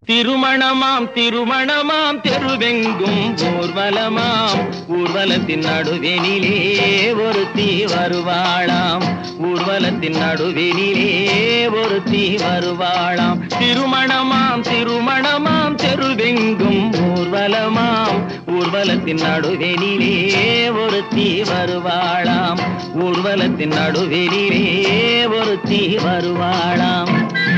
திருமணமாம் திருமணமாம் தெருவெங்கும் ஊர்வலமாம் ஊர்வலத்தின் நடுவெனிலே ஒருத்தி வருவாளாம் ஊர்வலத்தின் நடுவெனிலே ஒருத்தி வருவாளாம் திருமணமாம் திருமணமாம் தெருவெங்கும் ஊர்வலமாம் ஊர்வலத்தின் நடுவெனிலே ஒருத்தி வருவாளாம் ஊர்வலத்தின் நடுவெனிலே ஒருத்தி வருவாளாம்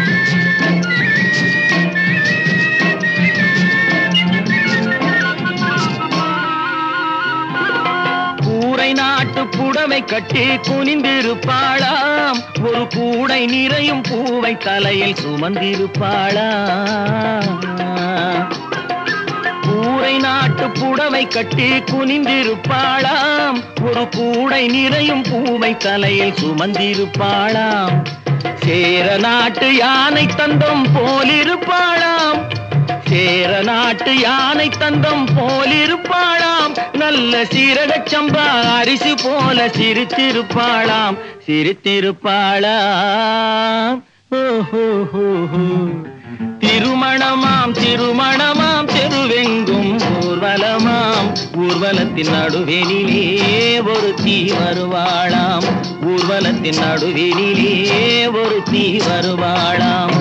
கூரை நாட்டு புடவை கட்டி குனிந்திருப்பாளாம் ஒரு கூடை நிறையும் பூவை தலையில் சுமந்திருப்பாளாம் கூரை நாட்டு புடவை கட்டி குனிந்திருப்பாளாம் ஒரு கூடை நிறையும் பூவை தலையில் சுமந்திருப்பாளாம் சேர நாட்டு யானை தந்தம் போலிருப்பாளாம் சேர நாட்டு யானை தந்தம் போலிருப்பாளாம் நல்ல சீரகச் சம்பா அரிசி போல சிரித்திருப்பாளாம் சிரித்திருப்பாளாம் ஓஹோஹோஹோ. திருமணமாம் திருமணமாம் தெருவெங்கும் ஊர்வலமாம் ஊர்வலத்தின் நடுவெனிலே ஒருத்தி வருவாளாம் ஊர்வலத்தின் நடுவெனிலே ஒருத்தி வருவாளாம்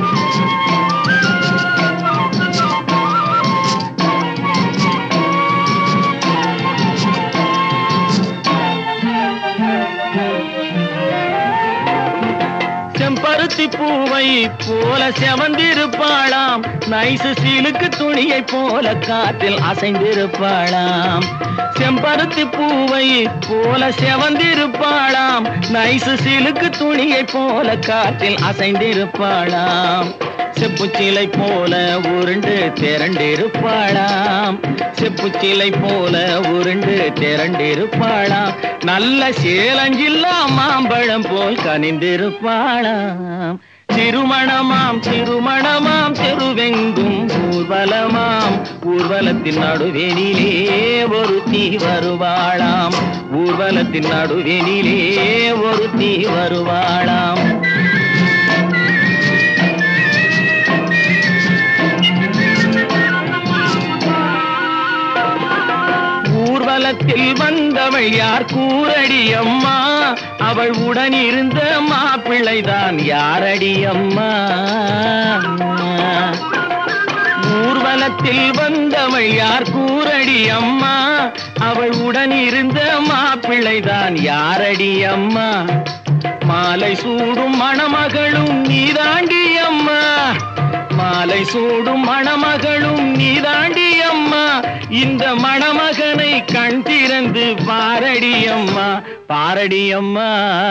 செம்பருத்தி பூவை போல செவந்திருப்பாளாம் நைசு சிலுக்கு துணியை போல காற்றில் அசைந்திருப்பாளாம் செம்பருத்தி பூவை போல செவந்திருப்பாளாம் நைசு சிலுக்கு துணியை போல காற்றில் அசைந்திருப்பாளாம் செப்புச்சிலை போல உருண்டு திரண்டிருப்பாளாம் செப்புச்சிலை போல உருண்டு திரண்டிருப்பாளாம் நல்ல சேலஞ்சில்லா மாம்பழம் போல் கனிந்திருப்பாளாம் திருமணமாம் திருமணமாம் தெருவெங்கும் ஊர்வலமாம் ஊர்வலத்தின் நடுவெனிலே ஒருத்தி வருவாளாம் ஊர்வலத்தின் நடுவெனிலே ஒருத்தி வருவாளாம் ஊர்வலத்தில் வந்தவள் யார் கூரடி அம்மா அவள் உடன் இருந்த மாப்பிள்ளைதான் யாரடி அம்மா ஊர்வலத்தில் வந்தவள் யார் கூரடி அம்மா அவள் உடன் இருந்த மாப்பிள்ளைதான் யாரடி அம்மா மாலை சூடும் மணமகளும் நீதாண்டி அம்மா மாலை சூடும் மணமகளும் நீதாண்டி அம்மா இந்த மணமகனை கண் திறந்து பாரடி அம்மா பாரடி அம்மா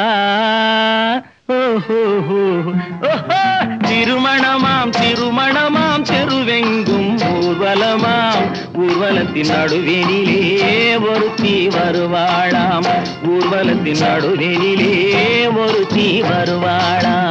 ஓஹோஹோ. ஓஹோ. திருமணமாம் திருமணமாம் தெருவெங்கும் ஊர்வலமாம் ஊர்வலத்தின் நடுவெனிலே ஒருத்தி வருவாளாம் ஊர்வலத்தின் நடுவெனிலே ஒருத்தி வருவாளாம்